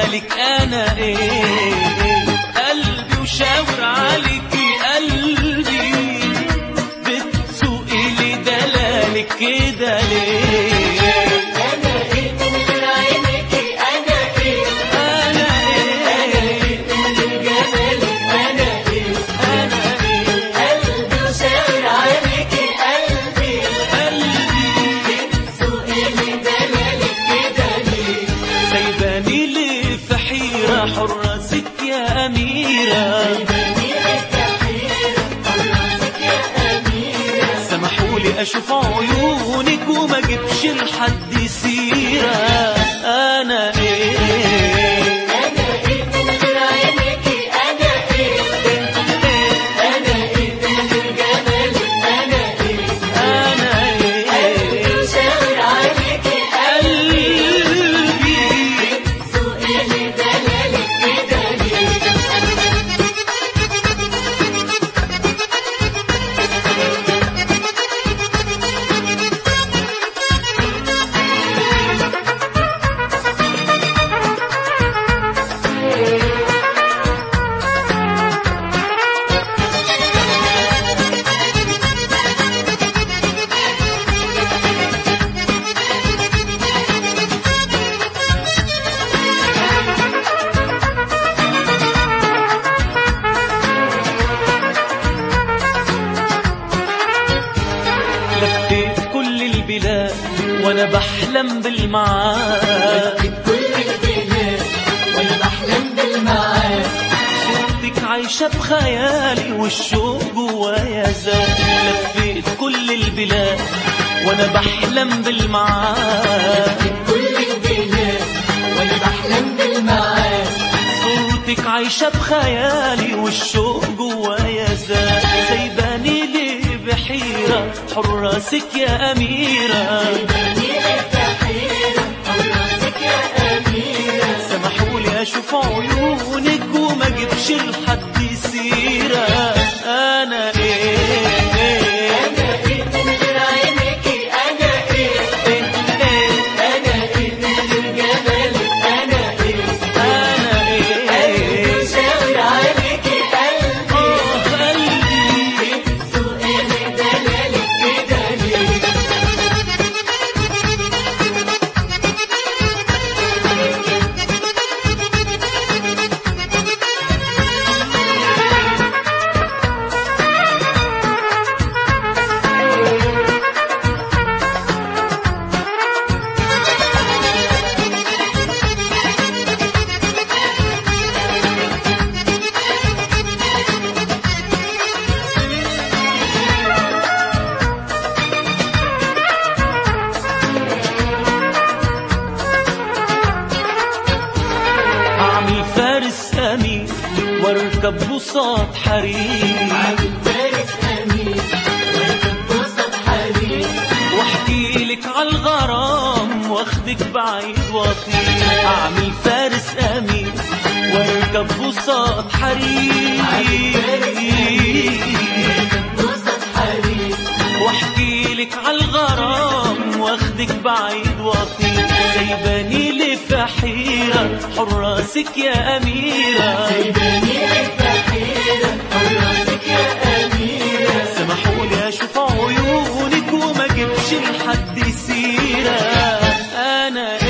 جمالك انا ايه قلبي وشاور عليكي قلبي بتسوقي لي دلالك كده ليه انا ايه من غير عينيكي انا ايه انا ايه من جمالك انا ايه انا ايه قلبي وشاور عليكي قلبي قلبي سوقي لي دلالك كده ليه سايباني ليه في حيرة حراسك يا أميرة جميلك كحيرة حرمتك يا أميرة سمحولي أشوف عيونك وما جبش لحد سيرة أنا إيه أنا إيه من غير عينيكي أنا إيه أنا إيه من غير جمالك أنا إيه أنا قلبي إيه وشاور عليكي قلبي سوقي لي دلالك كده ليه لفيت كل البلاد وأنا بحلم بالمعاد كل البلاد وأنا بحلم بالمعاد صورتك عايشة بخيالي والشوق جوايا زاد لفيت كل البلاد وانا بحلم بالمعاد كل البلاد وأنا بحلم بالمعاد صورتك عايشة بخيالي والشوق جوايا زاد سايباني ليه بحيرة حراسك يا أميرة جميلك كحيرة حرمتك يا أميرة سمحولي أشوف عيونك وما جبش لحد سيرة أنا إيه أنا إيه من غير عينيكي أنا إيه أنا إيه من غير جمالك أنا إيه أنا قلبي إيه وشاور عليكي قلبي آه قلبي سوقي لي دلالك كده ليه أعمل فارس أمين واركب بساط حرير عامل فارس أمين واركب وسط حرير واحكي لك على الغرام واخدك بعيد واطير أعمل فارس أمين واركب بساط حرير وسط حرير واحكي لك على الغرام واخدك بعيد واطير سايباني لي في حيرة حراسك يا أميرة جميلك كحيرة حرمتك يا أميرة سمحولي أشوف عيونك وما جبش لحد سيرة أنا